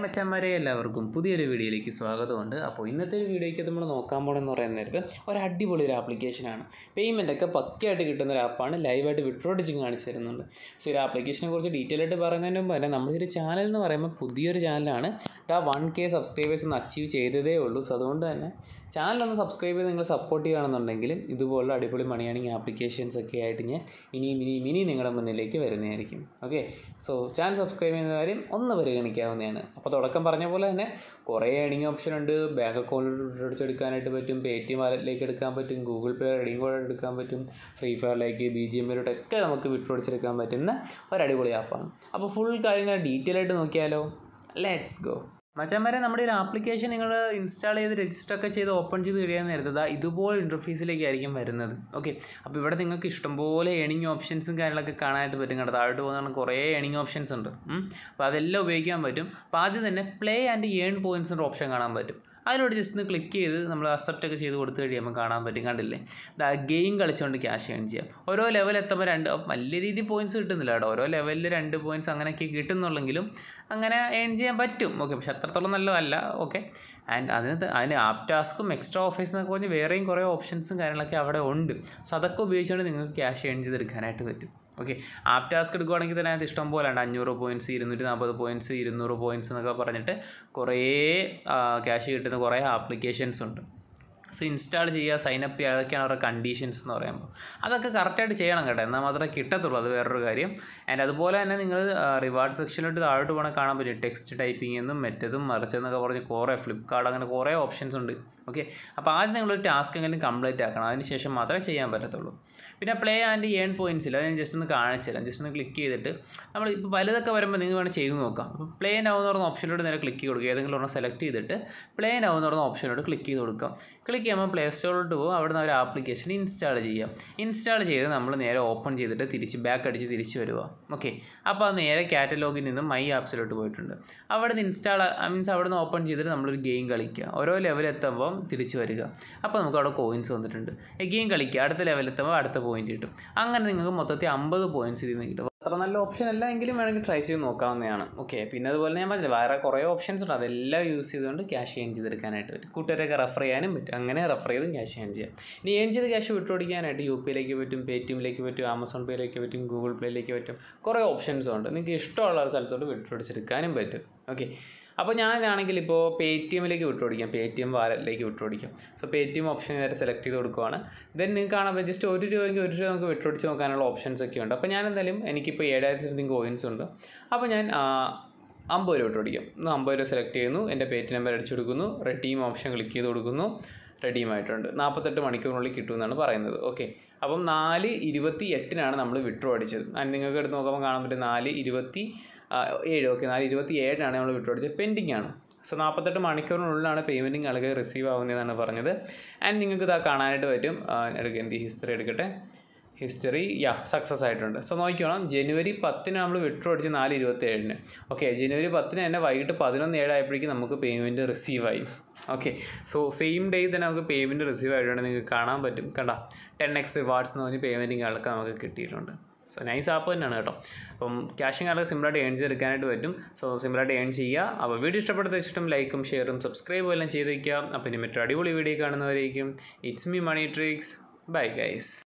മച്ചന്മാരെ എല്ലാവർക്കും പുതിയൊരു വീഡിയോയിലേക്ക് സ്വാഗതമുണ്ട് അപ്പോൾ ഇന്നത്തെ ഒരു വീഡിയോയ്ക്ക് നമ്മൾ നോക്കാൻ പോകണമെന്ന് പറയുന്ന നേരത്ത് ഒരു അടിപൊളി ഒരു ആപ്ലിക്കേഷനാണ് പേയ്മെൻ്റ് ഒക്കെ പക്കയായിട്ട് കിട്ടുന്ന ഒരു ആപ്പാണ് ലൈവായിട്ട് വിട്രോഡിച്ചും കാണിച്ചു തരുന്നുണ്ട് സോ ഒരു ആപ്ലിക്കേഷനെ കുറിച്ച് ഡീറ്റെയിൽ ആയിട്ട് പറയുന്നതിന് മുമ്പ് തന്നെ നമ്മുടെ ഒരു ചാനൽ എന്ന് പറയുമ്പോൾ പുതിയൊരു ചാനലാണ് ഇതാ വൺ കെ സബ്സ്ക്രൈബേഴ്സ് ഒന്ന് അച്ചീവ് ചെയ്തതേ ഉള്ളൂ സോ അതുകൊണ്ട് തന്നെ ചാനലൊന്ന് സബ്സ്ക്രൈബ് ചെയ്ത് നിങ്ങൾ സപ്പോർട്ട് ചെയ്യുകയാണെന്നുണ്ടെങ്കിൽ ഇതുപോലുള്ള അടിപൊളി മണി ഏണിംഗ് ആപ്ലിക്കേഷൻസ് ഒക്കെ ആയിട്ട് ഞാൻ ഇനിയും ഇനിയും ഇനിയും നിങ്ങളുടെ മുന്നിലേക്ക് വരുന്നതായിരിക്കും ഓക്കെ സോ ചാനൽ സബ്സ്ക്രൈബ് ചെയ്യുന്ന കാര്യം ഒന്ന് പരിഗണിക്കാവുന്നതാണ് അപ്പോൾ തുടക്കം പറഞ്ഞ പോലെ തന്നെ കുറേ ഏണിംഗ് ഓപ്ഷൻ ഉണ്ട് ബാങ്ക് അക്കൗണ്ട് എടുക്കാനായിട്ട് പറ്റും പേ ടി എം വാലറ്റിലേക്ക് എടുക്കാൻ പറ്റും ഗൂഗിൾ പേ റെഡിങ് കോഡ് എടുക്കാൻ പറ്റും ഫ്രീ ഫയറിലേക്ക് ബി ജി എമ്മിലോട്ടൊക്കെ നമുക്ക് വിട്ടുപിടിച്ചെടുക്കാൻ പറ്റുന്ന ഒരു അടിപൊളി ആപ്പാണ് അപ്പോൾ ഫുൾ കാര്യങ്ങൾ ഡീറ്റെയിൽ ആയിട്ട് നോക്കിയാലോ ലെറ്റ്സ് ഗോ മച്ചന്മാരെ നമ്മുടെ ഒരു ആപ്ലിക്കേഷൻ നിങ്ങൾ ഇൻസ്റ്റാൾ ചെയ്ത് രജിസ്റ്റർ ഒക്കെ ചെയ്ത് ഓപ്പൺ ചെയ്ത് കഴിയാൻ നേരത്തെ ഇതുപോലെ ഇൻ്റർഫേസിലേക്കായിരിക്കും വരുന്നത് ഓക്കെ അപ്പോൾ ഇവിടെ നിങ്ങൾക്ക് ഇഷ്ടംപോലെ ഏണിംഗ് ഓപ്ഷൻസും കാര്യങ്ങളൊക്കെ കാണാനായിട്ട് പറ്റും കേട്ടോ താഴോട്ട് പോകുന്ന കുറേ ഏണിംഗ് ഓപ്ഷൻസ് ഉണ്ട് ഉം. അപ്പോൾ അതെല്ലാം ഉപയോഗിക്കാൻ പറ്റും അപ്പോൾ ആദ്യം തന്നെ പ്ലേ ആൻഡ് ഏൺ പോയിൻറ്റ്സിൻ്റെ ഓപ്ഷൻ കാണാൻ പറ്റും അതിനോട് ജസ്റ്റ് ഒന്ന് ക്ലിക്ക് ചെയ്ത് നമ്മൾ അക്സെപ്റ്റ് ഒക്കെ ചെയ്ത് കൊടുത്തു കഴിയുമ്പോൾ കാണാൻ പറ്റും കണ്ടില്ലേ ദാ ഗെയിം കളിച്ചുകൊണ്ട് ക്യാഷ് ഏൺ ചെയ്യാം ഓരോ ലെവൽ എത്തുമ്പോൾ രണ്ട് വലിയ രീതിയിൽ പോയിന്റ്സ് കിട്ടുന്നില്ല കേട്ടോ ഓരോ ലെവലിൽ രണ്ട് പോയിന്റ്സ് അങ്ങനെയൊക്കെ കിട്ടുന്നുള്ളെങ്കിലും അങ്ങനെ ഏൺ ചെയ്യാൻ പറ്റും ഓക്കെ പക്ഷെ അത്രത്തോളം നല്ലതല്ല ഓക്കെ ആൻഡ് അതിന് ത- അതിന് ആപ്പ് ടാസ്കും എക്സ്ട്രാ ഓഫീസ് എന്നൊക്കെ പറഞ്ഞ് വേറെയും കുറേ ഓപ്ഷൻസും കാര്യങ്ങളൊക്കെ അവിടെ ഉണ്ട് സോ അതൊക്കെ ഉപയോഗിച്ചുകൊണ്ട് നിങ്ങൾക്ക് ക്യാഷ് ഏൺ ചെയ്തെടുക്കാനായിട്ട് പറ്റും ഓക്കെ ആപ്പ് ടാസ്ക് എടുക്കുവാണെങ്കിൽ തന്നെ അതിനകത്ത് ഇഷ്ടം പോലെ ഉണ്ട് അഞ്ഞൂറ് പോയിൻറ്റ്സ് ഇരുന്നൂറ്റി നാൽപ്പത് പോയിൻറ്റ്സ് ഇരുന്നൂറ് പോയിൻറ്റ്സ് എന്നൊക്കെ പറഞ്ഞിട്ട് കുറേ ക്യാഷ് കിട്ടുന്ന കുറേ ആപ്ലിക്കേഷൻസ് ഉണ്ട് സോ ഇൻസ്റ്റാൾ ചെയ്യുക സൈനപ്പ് ചെയ്യുക അതൊക്കെയാണ് അവരുടെ കണ്ടീഷൻസ് എന്ന് പറയുമ്പോൾ അതൊക്കെ കറക്റ്റായിട്ട് ചെയ്യണം കേട്ടോ എന്നാൽ മാത്രമേ കിട്ടത്തുള്ളൂ അത് വേറൊരു കാര്യം ആൻഡ് അതുപോലെ തന്നെ നിങ്ങൾ റിവാർഡ് സെക്ഷനിലോട്ട് താഴോട്ട് പോകണം കാണാൻ പറ്റും ടെക്സ്റ്റ് ടൈപ്പിംഗ് എന്നും മറ്റതും മറിച്ചെന്നൊക്കെ പറഞ്ഞ് കുറേ ഫ്ലിപ്കാർട്ട് അങ്ങനെ കുറേ ഓപ്ഷൻസ് ഉണ്ട് ഓക്കെ അപ്പോൾ ആദ്യം നിങ്ങളൊരു ടാസ്ക് എങ്കിലും കംപ്ലീറ്റ് ആക്കണം അതിന് ശേഷം മാത്രമേ ചെയ്യാൻ പറ്റത്തുള്ളൂ പിന്നെ പ്ലേ ആൻഡ് ഏൺ പോയിൻറ്റ്സ് ഇല്ല അത് ഞാൻ ജസ്റ്റ് ഒന്ന് കാണിച്ചു തരാം ജസ്റ്റ് ഒന്ന് ക്ലിക്ക് ചെയ്തിട്ട് നമ്മൾ ഇപ്പോൾ വലുതൊക്കെ വരുമ്പോൾ നിങ്ങൾ വേണം ചെയ്ത് നോക്കാം അപ്പോൾ പ്ലേ നൗ എന്ന് പറഞ്ഞ ഓപ്ഷനിലോട്ട് നേരെ ക്ലിക്ക് ചെയ്ത് കൊടുക്കുക ഏതെങ്കിലും ഒരെണ്ണം സെലക്ട് ചെയ്തിട്ട് പ്ലേ നൗ എന്ന് പറഞ്ഞ ഓപ്ഷനിലോട്ട് ക്ലിക്ക് ചെയ്ത് കൊടുക്കാം ക്ലിക്ക് ചെയ്യുമ്പോൾ പ്ലേ സ്റ്റോറിലോട്ട് പോകും അവിടെ നിന്ന് ഒരു ആപ്ലിക്കേഷൻ ഇൻസ്റ്റാൾ ചെയ്യാം ഇൻസ്റ്റാൾ ചെയ്ത് നമ്മൾ നേരെ ഓപ്പൺ ചെയ്തിട്ട് തിരിച്ച് ബാക്ക് അടിച്ച് തിരിച്ച് വരിക ഓക്കെ അപ്പോൾ അത് നേരെ കാറ്റലോഗിൽ നിന്ന് മൈ ആപ്സിലോട്ട് പോയിട്ടുണ്ട് അവിടെ നിന്ന് ഇൻസ്റ്റാൾ മീൻസ് അവിടെ നിന്ന് ഓപ്പൺ ചെയ്തിട്ട് നമ്മളൊരു ഗെയിം കളിക്കുക ഓരോ ലെവൽ എത്തുമ്പോൾ തിരിച്ച് വരിക അപ്പോൾ നമുക്ക് അവിടെ കോയിൻസ് വന്നിട്ടുണ്ട് ഗെയിം കളിക്കുക അടുത്ത ലെവൽ എത്തുമ്പോൾ അടുത്ത പോയിന്റ് കിട്ടും അങ്ങനെ നിങ്ങൾക്ക് മൊത്തത്തിൽ അമ്പത് പോയിന്റ്സ് ഇതിൽ നിന്ന് കിട്ടും അത്ര നല്ല ഓപ്ഷൻ അല്ല എങ്കിലും വേണമെങ്കിൽ ട്രൈ ചെയ്ത് നോക്കാവുന്നതാണ് ഓക്കെ പിന്നെ അതുപോലെ ഞാൻ പറഞ്ഞില്ല വേറെ കുറേ ഓപ്ഷൻസ് ഉണ്ട് അതെല്ലാം യൂസ് ചെയ്തുകൊണ്ട് ക്യാഷ് ഏൺ ചെയ്തെടുക്കാനായിട്ട് പറ്റും കൂട്ടുകാരൊക്കെ റെഫർ ചെയ്യാനും പറ്റും അങ്ങനെ റെഫർ ചെയ്തും ക്യാഷ് ഏൺ ചെയ്യാം ഇനി ഏൺ ചെയ്ത് ക്യാഷ് വിട്ടുപിടിക്കാനായിട്ട് യു പിയിലേക്ക് പറ്റും പേ ടി എമ്മിലേക്ക് പറ്റും ആമസോൺ പേയിലേക്ക് പറ്റും ഗൂഗിൾ പേയിലേക്ക് പറ്റും കുറേ ഓപ്ഷൻസ് ഉണ്ട് നിങ്ങൾക്ക് ഇഷ്ടമുള്ള ഒരു സ്ഥലത്തോട്ട് വിട്ടുപിടിച്ചെടുക്കാനും പറ്റും ഓക്കെ അപ്പോൾ ഞാനാണെങ്കിൽ ഇപ്പോൾ പേ ടി എമ്മിലേക്ക് വിട്ടുപിടിക്കാം പേ ടി എം വാലറ്റിലേക്ക് വിട്ടുപിടിക്കാം so Paytm option നേരെ സെലക്ട് ചെയ്ത് കൊടുക്കുവാണ് ദെൻ നിങ്ങൾക്ക് കാണാൻ പറ്റും ജസ്റ്റ് ഒരു രൂപയ്ക്ക് ഒരു രൂപ നമുക്ക് വിട്ടുപിടിച്ച് നോക്കാനുള്ള ഓപ്ഷൻസ് ഒക്കെ ഉണ്ട് അപ്പോൾ ഞാൻ എന്തായാലും എനിക്കിപ്പോൾ ഏഴായിരത്തി സംതിങ് കോയിൻസ് ഉണ്ട് അപ്പോൾ ഞാൻ ആ, അമ്പത് രൂപ വിട്ടുപിടിക്കാം ഇന്ന് അമ്പത് രൂപ സെലക്ട് ചെയ്യുന്നു എൻ്റെ പേ ടി നമ്പർ അടിച്ചു കൊടുക്കുന്നു റെഡീം ഓപ്ഷൻ ക്ലിക്ക് ചെയ്ത് കൊടുക്കുന്നു റെഡീം ആയിട്ടുണ്ട് നാൽപ്പത്തെട്ട് മണിക്കൂറിനുള്ളിൽ കിട്ടുമെന്നാണ് പറയുന്നത് ഓക്കെ അപ്പം നാല് ഇരുപത്തി എട്ടിനാണ് നമ്മൾ വിട്രോ അടിച്ചത് ആൻഡ് നിങ്ങൾക്ക് എടുത്ത് നോക്കുമ്പോൾ കാണാൻ പറ്റും നാല് ഇരുപത്തി ആ, ഏഴ് ഓക്കെ നാല് ഇരുപത്തി ഏഴിനാണ് നമ്മൾ വിട്രോ അടിച്ചത് പെൻഡിങ് ആണ് സോ നാൽപ്പത്തെട്ട് മണിക്കൂറിനുള്ളിലാണ് പേയ്മെൻറ്റിങ് ആളുകൾ റിസീവ് ആവുന്നതെന്നാണ് പറഞ്ഞത് ആൻഡ് നിങ്ങൾക്ക് ഇതാ കാണാനായിട്ട് പറ്റും ആ, എടുക്കുക എന്ത് ഹിസ്റ്ററി എടുക്കട്ടെ ഹിസ്റ്ററി യാ സക്സസ് ആയിട്ടുണ്ട് സോ നോക്കിക്കോണം ജനുവരി പത്തിന് നമ്മൾ വിട്രോ അടിച്ച് നാല് ഇരുപത്തി ഏഴിന് ഓക്കെ ജനുവരി പത്തിന് തന്നെ വൈകിട്ട് പതിനൊന്ന് ഏഴായപ്പോഴേക്കും നമുക്ക് പേയ്മെൻറ്റ് റിസീവ് ആയി ഓക്കെ സോ സെയിം ഡേ തന്നെ നമുക്ക് പേയ്മെൻറ്റ് റിസീവ് ആയിട്ടുണ്ട് നിങ്ങൾക്ക് കാണാൻ പറ്റും കണ്ട ടെൻ എക്സ് റിവാർഡ്സ് എന്ന് പറഞ്ഞ് പേയ്മെൻറ്റിങ് ആൾക്ക് നമുക്ക് കിട്ടിയിട്ടുണ്ട് സോ നൈസ് ആപ്പ് തന്നെയാണ് കേട്ടോ അപ്പം ക്യാഷും കാർഡ് സിമ്പിളായിട്ട് ഏൺ ചെയ്തെടുക്കാനായിട്ട് പറ്റും സോ സിമ്പിളായിട്ട് ഏൺ ചെയ്യുക അപ്പോൾ വീഡിയോ ഇഷ്ടപ്പെടുത്ത ഇഷ്ടം ലൈക്കും ഷെയറും സബ്സ്ക്രൈബും എല്ലാം ചെയ്തേക്കുക അപ്പം ഇനി മറ്റൊരു അടിപൊളി വീഡിയോ കാണുന്നവരേക്കും it's me money tricks bye guys